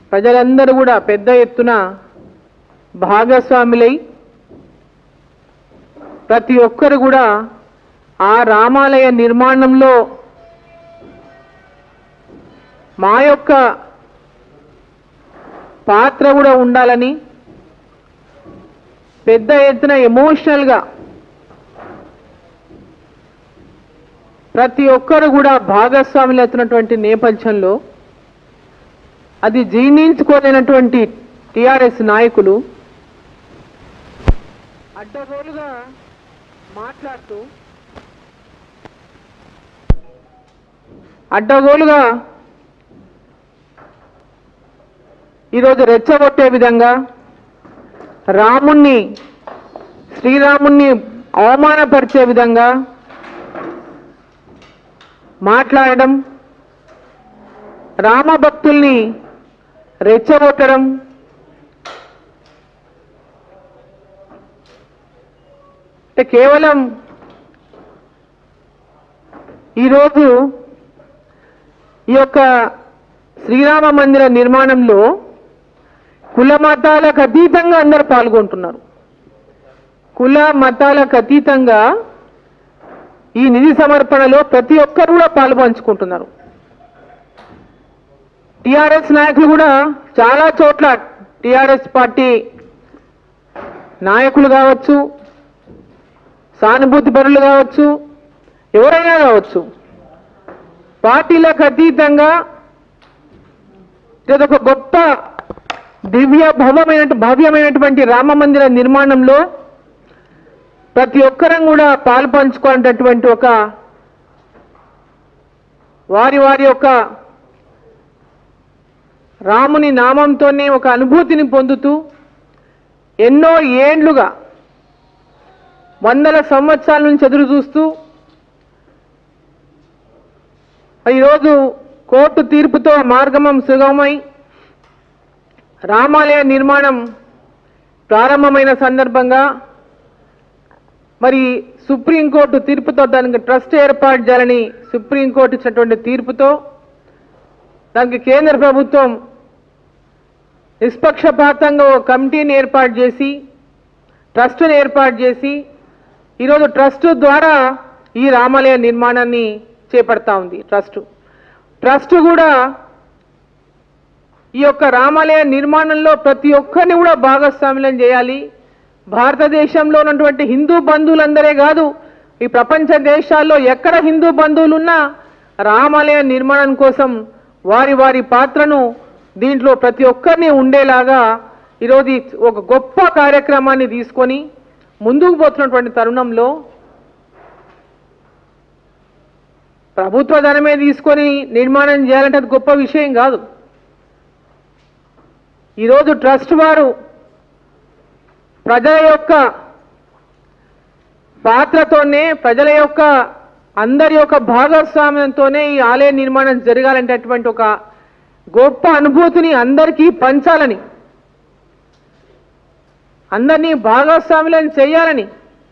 ప్రజలందరూ కూడా పెద్ద ఎత్తున భాగస్వాములై ప్రతి ఒక్కరు కూడా ఆ రామాలయ నిర్మాణంలో మా యొక్క పాత్ర కూడా ఉండాలని పెద్ద ఎత్తున ఎమోషనల్గా ప్రతి ఒక్కరు కూడా భాగస్వాములు అవుతున్నటువంటి నేపథ్యంలో అది జీర్ణించుకోలేనటువంటి టిఆర్ఎస్ నాయకులు అడ్డగోలుగా మాట్లాడుతూ అడ్డగోలుగా ఈరోజు రెచ్చగొట్టే విధంగా రాముణ్ణి శ్రీరాముణ్ణి అవమానపరిచే విధంగా మాట్లాడడం రామభక్తుల్ని రెచ్చగొట్టడం అంటే కేవలం ఈరోజు ఈ యొక్క శ్రీరామ మందిర నిర్మాణంలో కుల మతాలకు అతీతంగా అందరు పాల్గొంటున్నారు కుల మతాలకు అతీతంగా ఈ నిధి సమర్పణలో ప్రతి ఒక్కరు కూడా పాల్పంచుకుంటున్నారు టిఆర్ఎస్ నాయకులు కూడా చాలా చోట్ల టిఆర్ఎస్ పార్టీ నాయకులు కావచ్చు సానుభూతి పరులు కావచ్చు ఎవరైనా కావచ్చు పార్టీలకు అతీతంగా ఇదొక గొప్ప దివ్య భవమైన భవ్యమైనటువంటి రామ మందిర నిర్మాణంలో ప్రతి ఒక్కరం కూడా పాలు పంచుకునేటటువంటి ఒక వారి వారి యొక్క రాముని నామంతోనే ఒక అనుభూతిని పొందుతూ ఎన్నో ఏండ్లుగా వందల సంవత్సరాల నుంచి ఎదురు చూస్తూ ఈరోజు కోర్టు తీర్పుతో మార్గమం సుగమై రామాలయ నిర్మాణం ప్రారంభమైన సందర్భంగా మరి సుప్రీంకోర్టు తీర్పుతో దానికి ట్రస్ట్ ఏర్పాటు చేయాలని సుప్రీంకోర్టు ఇచ్చినటువంటి తీర్పుతో దానికి కేంద్ర ప్రభుత్వం నిష్పక్షపాతంగా ఒక కమిటీని ఏర్పాటు చేసి ట్రస్ట్ని ఏర్పాటు చేసి ఈరోజు ట్రస్ట్ ద్వారా ఈ రామాలయ నిర్మాణాన్ని చేపడతా ఉంది ట్రస్ట్ ట్రస్ట్ కూడా ఈ యొక్క రామాలయ నిర్మాణంలో ప్రతి ఒక్కరిని కూడా భాగస్వామ్యం చేయాలి భారతదేశంలో ఉన్నటువంటి హిందూ బంధువులందరే కాదు ఈ ప్రపంచ దేశాల్లో ఎక్కడ హిందూ బంధువులున్నా రామాలయ నిర్మాణం కోసం వారి వారి పాత్రను దీంట్లో ప్రతి ఒక్కరిని ఉండేలాగా ఈరోజు ఈ ఒక గొప్ప కార్యక్రమాన్ని తీసుకొని ముందుకు పోతున్నటువంటి తరుణంలో ప్రభుత్వ ధనమే తీసుకొని నిర్మాణం చేయాలంటే అది గొప్ప విషయం కాదు ఈరోజు ట్రస్ట్ వారు ప్రజల యొక్క పాత్రతోనే ప్రజల యొక్క అందరి యొక్క భాగస్వామ్యంతోనే ఈ ఆలయ నిర్మాణం జరగాలంటేటువంటి ఒక గొప్ప అనుభూతిని అందరికీ పంచాలని అందరినీ భాగస్వాములను చేయాలని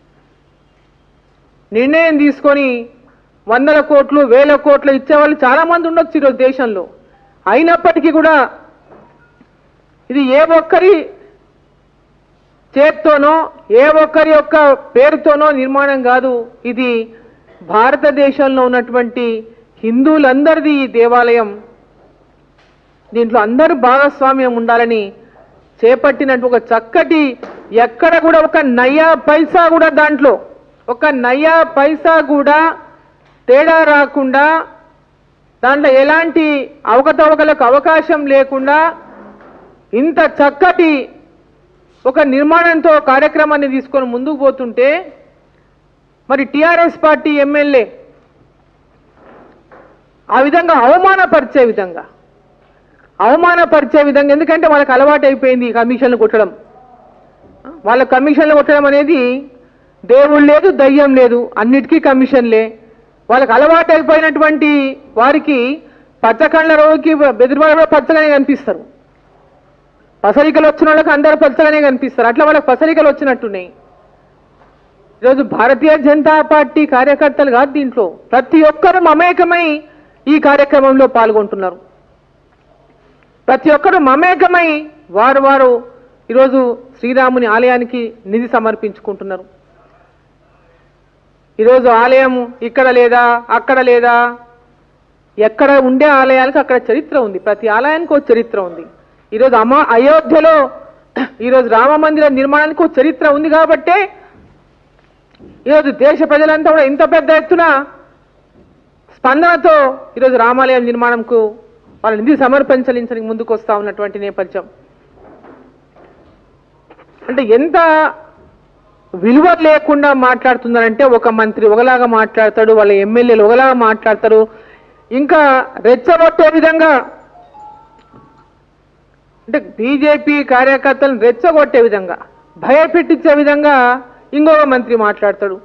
నిర్ణయం తీసుకొని వందల కోట్లు వేల కోట్లు ఇచ్చేవాళ్ళు చాలా మంది ఉండొచ్చు ఈరోజు దేశంలో అయినప్పటికీ కూడా ఇది ఏ ఒక్కరి చేత్తోనో ఏ ఒక్కరి యొక్క పేరుతోనో నిర్మాణం కాదు ఇది భారతదేశంలో ఉన్నటువంటి హిందువులందరిది ఈ దేవాలయం దీంట్లో అందరూ భాగస్వామ్యం ఉండాలని చేపట్టినట్టు ఒక చక్కటి ఎక్కడ కూడా ఒక నయా పైసా కూడా దాంట్లో ఒక నయా పైసా కూడా తేడా రాకుండా దాంట్లో ఎలాంటి అవకతవకలకు అవకాశం లేకుండా ఇంత చక్కటి ఒక నిర్మాణంతో కార్యక్రమాన్ని తీసుకొని ముందుకు పోతుంటే మరి టిఆర్ఎస్ పార్టీ ఎమ్మెల్యే ఆ విధంగా అవమానపరిచే విధంగా అవమానపరిచే విధంగా ఎందుకంటే వాళ్ళకి అలవాటు అయిపోయింది ఈ కమిషన్లు కొట్టడం వాళ్ళ కమిషన్లు కొట్టడం అనేది దేవుడు లేదు దయ్యం లేదు అన్నిటికీ కమిషన్లే వాళ్ళకి అలవాటు అయిపోయినటువంటి వారికి పచ్చకండ్ల రోగికి బెదిరివాడు కూడా పచ్చగానే కనిపిస్తారు పసరికలు వచ్చిన వాళ్ళకి అందరు పచ్చగానే కనిపిస్తారు అట్లా వాళ్ళకి పసరికలు వచ్చినట్టున్నాయి ఈరోజు భారతీయ జనతా పార్టీ కార్యకర్తలు కాదు దీంట్లో ప్రతి ఒక్కరూ మమేకమై ఈ కార్యక్రమంలో పాల్గొంటున్నారు ప్రతి ఒక్కరు మమేకమై వారు వారు ఈరోజు శ్రీరాముని ఆలయానికి నిధి సమర్పించుకుంటున్నారు ఈరోజు ఆలయం ఇక్కడ లేదా అక్కడ లేదా ఎక్కడ ఉండే ఆలయాలకు అక్కడ చరిత్ర ఉంది ప్రతి ఆలయానికి ఒక చరిత్ర ఉంది ఈరోజు అమ అయోధ్యలో ఈరోజు రామ మందిర నిర్మాణానికి ఒక చరిత్ర ఉంది కాబట్టే ఈరోజు దేశ ప్రజలంతా కూడా ఇంత పెద్ద ఎత్తున స్పందనతో ఈరోజు రామాలయం నిర్మాణంకు వాళ్ళ నిధి సమర్పించలించడానికి ముందుకు వస్తా ఉన్నటువంటి నేపథ్యం అంటే ఎంత విలువ లేకుండా మాట్లాడుతున్నారంటే ఒక మంత్రి ఒకలాగా మాట్లాడతాడు వాళ్ళ ఎమ్మెల్యేలు ఒకలాగా మాట్లాడతారు ఇంకా రెచ్చగొట్టే విధంగా అంటే బీజేపీ కార్యకర్తలను రెచ్చగొట్టే విధంగా భయపెట్టించే విధంగా ఇంకొక మంత్రి మాట్లాడతాడు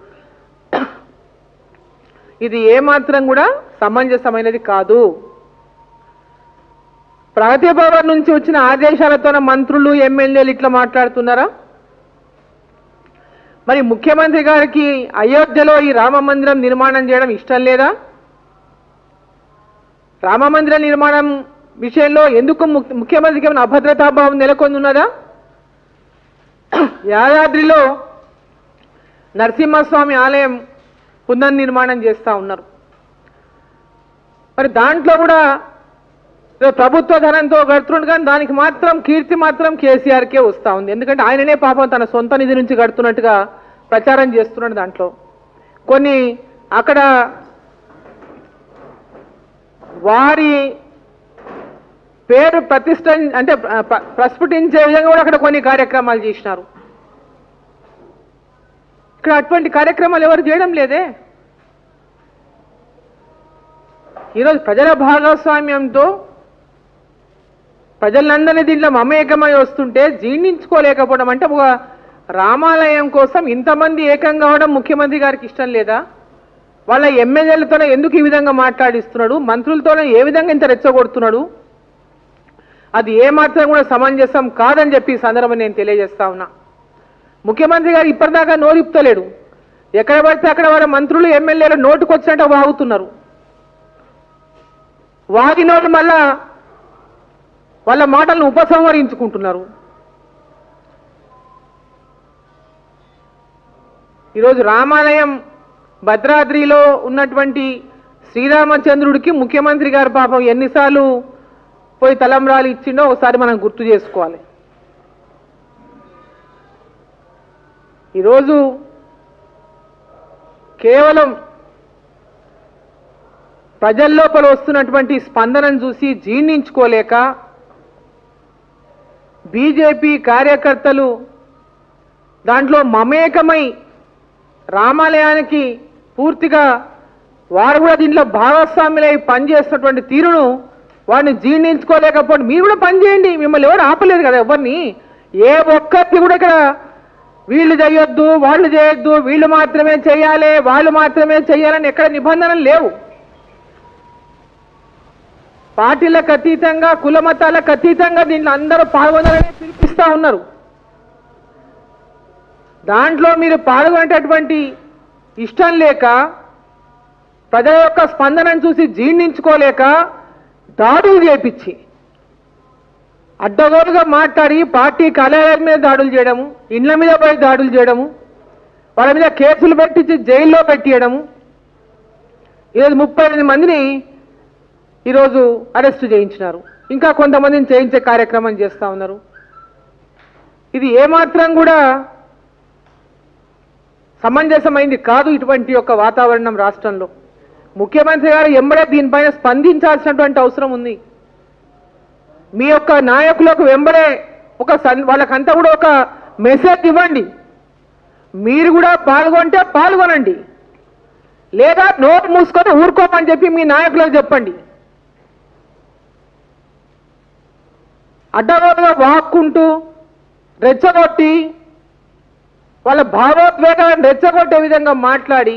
ఇది ఏమాత్రం కూడా సమంజసమైనది కాదు ప్రగతి భవన్ నుంచి వచ్చిన ఆదేశాలతోన మంత్రులు ఎమ్మెల్యేలు ఇట్లా మాట్లాడుతున్నారా మరి ముఖ్యమంత్రి గారికి అయోధ్యలో ఈ రామ మందిరం నిర్మాణం చేయడం ఇష్టం లేదా రామ మందిర నిర్మాణం విషయంలో ఎందుకు ము- ముఖ్యమంత్రికి ఏమైనా అభద్రతాభావం నెలకొని ఉన్నదా యాదాద్రిలో నరసింహస్వామి ఆలయం పునర్నిర్మాణం చేస్తూ ఉన్నారు మరి దాంట్లో కూడా ఏదో ప్రభుత్వ ధనంతో కడుతుండు కానీ దానికి మాత్రం కీర్తి మాత్రం కేసీఆర్కే వస్తూ ఉంది ఎందుకంటే ఆయననే పాపం తన సొంత నిధి నుంచి కడుతున్నట్టుగా ప్రచారం చేస్తున్నాడు దాంట్లో కొన్ని అక్కడ వారి పేరు ప్రతిష్ట అంటే ప్ర- ప్ర- ప్రస్ఫుటించే విధంగా కూడా అక్కడ కొన్ని కార్యక్రమాలు చేసినారు ఇక్కడ అటువంటి కార్యక్రమాలు ఎవరు చేయడం లేదే ఈరోజు ప్రజల భాగస్వామ్యంతో ప్రజలందరినీ దీంట్లో మమేకమై వస్తుంటే జీర్ణించుకోలేకపోవడం అంటే ఒక రామాలయం కోసం ఇంతమంది ఏకం కావడం ముఖ్యమంత్రి గారికి ఇష్టం లేదా వాళ్ళ ఎమ్మెల్యేలతోనే ఎందుకు ఈ విధంగా మాట్లాడిస్తున్నాడు మంత్రులతోనే ఏ విధంగా ఇంత రెచ్చగొడుతున్నాడు అది ఏమాత్రం కూడా సమంజసం కాదని చెప్పి ఈ సందర్భం నేను తెలియజేస్తా ఉన్నా ముఖ్యమంత్రి గారు ఇప్పటిదాకా నోరిపుతలేడు ఎక్కడ పడితే అక్కడ వాళ్ళ మంత్రులు ఎమ్మెల్యేలు నోటుకొచ్చినట్టు వాగుతున్నారు వాగినోళ్ళు మళ్ళా వాళ్ళ మాటలను ఉపసంహరించుకుంటున్నారు ఈరోజు రామాలయం భద్రాద్రిలో ఉన్నటువంటి శ్రీరామచంద్రుడికి ముఖ్యమంత్రి గారు పాపం ఎన్నిసార్లు పోయి తలంబ్రాలు ఇచ్చిండో ఒకసారి మనం గుర్తు చేసుకోవాలి ఈరోజు కేవలం ప్రజల్లోపల వస్తున్నటువంటి స్పందనను చూసి జీర్ణించుకోలేక బీజేపీ కార్యకర్తలు దాంట్లో మమేకమై రామాలయానికి పూర్తిగా వారు కూడా దీంట్లో భాగస్వాములై పనిచేస్తున్నటువంటి తీరును వారిని జీర్ణించుకోలేకపోతే మీరు కూడా పనిచేయండి మిమ్మల్ని ఎవరు ఆపలేదు కదా ఎవరిని ఏ ఒక్కరికి కూడా ఇక్కడ వీళ్ళు చేయొద్దు వాళ్ళు చేయొద్దు వీళ్ళు మాత్రమే చేయాలి వాళ్ళు మాత్రమే చేయాలని ఎక్కడ నిబంధనలు లేవు పార్టీలకు అతీతంగా కుల మతాలకు అతీతంగా దీంట్లో అందరూ పాల్గొనాలని పిలిపిస్తా ఉన్నారు దాంట్లో మీరు పాల్గొనేటటువంటి ఇష్టం లేక ప్రజల యొక్క స్పందనను చూసి జీర్ణించుకోలేక దాడులు చేపించి అడ్డగోలుగా మాట్లాడి పార్టీ కార్యాలయాల మీద దాడులు చేయడము ఇండ్ల మీద పోయి దాడులు చేయడము వాళ్ళ మీద కేసులు పెట్టించి జైల్లో పెట్టియడము ఈరోజు ముప్పై ఎనిమిది మందిని ఈరోజు అరెస్టు చేయించినారు ఇంకా కొంతమందిని చేయించే కార్యక్రమం చేస్తూ ఉన్నారు ఇది ఏమాత్రం కూడా సమంజసమైంది కాదు ఇటువంటి యొక్క వాతావరణం రాష్ట్రంలో ముఖ్యమంత్రి గారు ఎంబడే దీనిపైన స్పందించాల్సినటువంటి అవసరం ఉంది మీ యొక్క నాయకులకు వెంబడే ఒక సన్ వాళ్ళకంతా కూడా ఒక మెసేజ్ ఇవ్వండి మీరు కూడా పాల్గొంటే పాల్గొనండి లేదా నోటు మూసుకొని ఊరుకోమని చెప్పి మీ నాయకులకు చెప్పండి అడ్డగోలుగా వాక్కుంటూ రెచ్చగొట్టి వాళ్ళ భావోద్వేగాలను రెచ్చగొట్టే విధంగా మాట్లాడి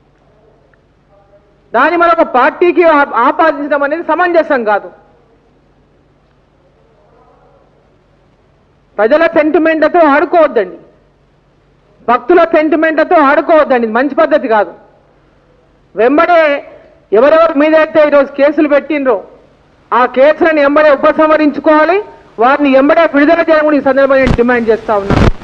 దాన్ని మరొక పార్టీకి ఆ- ఆపాదించడం అనేది సమంజసం కాదు ప్రజల సెంటిమెంట్లతో ఆడుకోవద్దండి భక్తుల సెంటిమెంట్లతో ఆడుకోవద్దండి ఇది మంచి పద్ధతి కాదు వెంబడే ఎవరెవరి మీద అయితే ఈరోజు కేసులు పెట్టిండ్రో ఆ కేసులను ఎంబడే ఉపసంహరించుకోవాలి వారిని ఎంబడే విడుదల చేయడం కూడా ఈ సందర్భంగా నేను డిమాండ్ చేస్తా ఉన్నాను